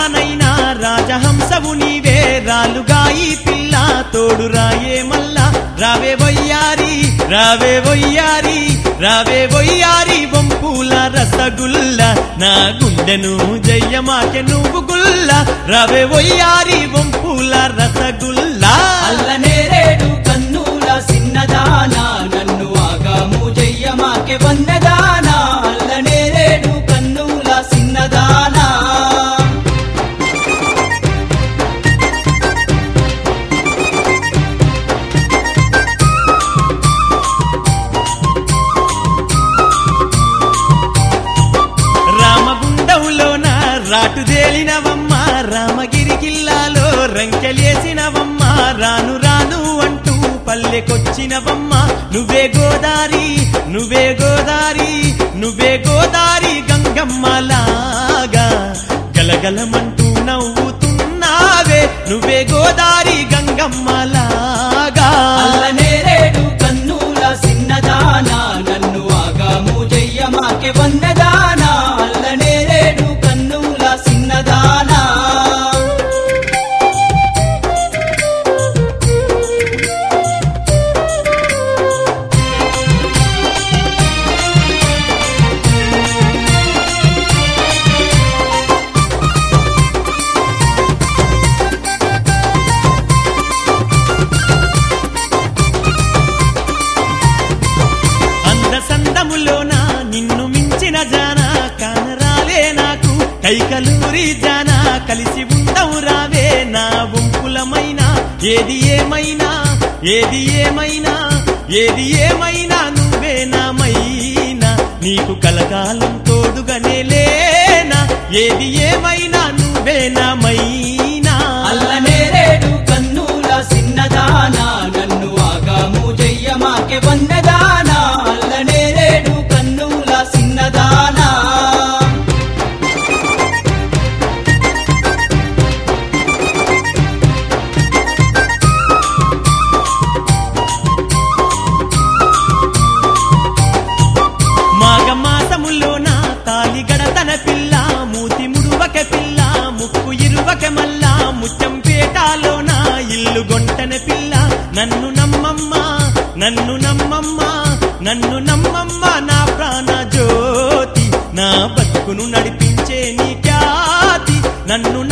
రానైనా రాజహంసవు నీవే రాలుగా ఈ పిల్ల తోడు రాయే మల్లా రావే వయ్యారి రావే వయ్యారి రావే వయ్యారి వంపుల రసగుల్ల నా గుండెను జయ్యమాకె నువ్వు గుల్ల రావే వయ్యారి వంపుల రసగుల్లా అల్ల నేరేడు కన్నుల సిన్నదానా నన్ను ఆగాము జయ్యమాకే వన్నదానా అల్ల నేరేడు కన్నుల సిన్నదానా రామగుండంలోన రాటుదేలినవమ్మ రామగిరి కిల్లాలో రంకెలేసినవమ్మ రాను రాను అంటూ పల్లెకొచ్చినవమ్మ నువ్వే గోదారి నువ్వే గోదారి నువ్వే గోదారి గంగమ్మలాగా గలగలమంటూ నవ్వుతున్నావే నువ్వే గోదారి గంగమ్మలాగా అల్ల నేరేడు కన్నుల సిన్నదానా నన్ను ఆగాము జయ్యమాకే వన్నదానా అల్ల నేరేడు కన్నుల సిన్నదానా అంద సందములోన నిన్ను మించిన జాన కానరాలే నాకు కైకలూరి జాన కలిసి ఉండవు రావే నా వంపులమైన ఏది ఏమైనా ఏది ఏమైనా ఏది ఏమైనా నువ్వే నా మైనా నీకు కలకాలం తోడుగానే లేనా ఏది ఏమైనా నువ్వే నా మైనా అల్ల నేరేడు కన్నుల సిన్నదానా నన్ను ఆగాము జయ్యమాకే వన్నదానా అల్ల నేరేడు కన్నుల సిన్నదానా మాఘమాసములోన తాలి గడతన పిల్ల మూతి ముడువక పిల్ల ముక్కు ఇరువక మల్ల ముత్యం పేటాలోన ఇల్లు గొంటన పిల్ల నన్ను నమ్మమ్మ నన్ను నమ్మమ్మ నన్ను నమ్మమ్మ నా ప్రాణ జ్యోతి నా బతుకును నడిపించే నీ ఖ్యాతి నన్ను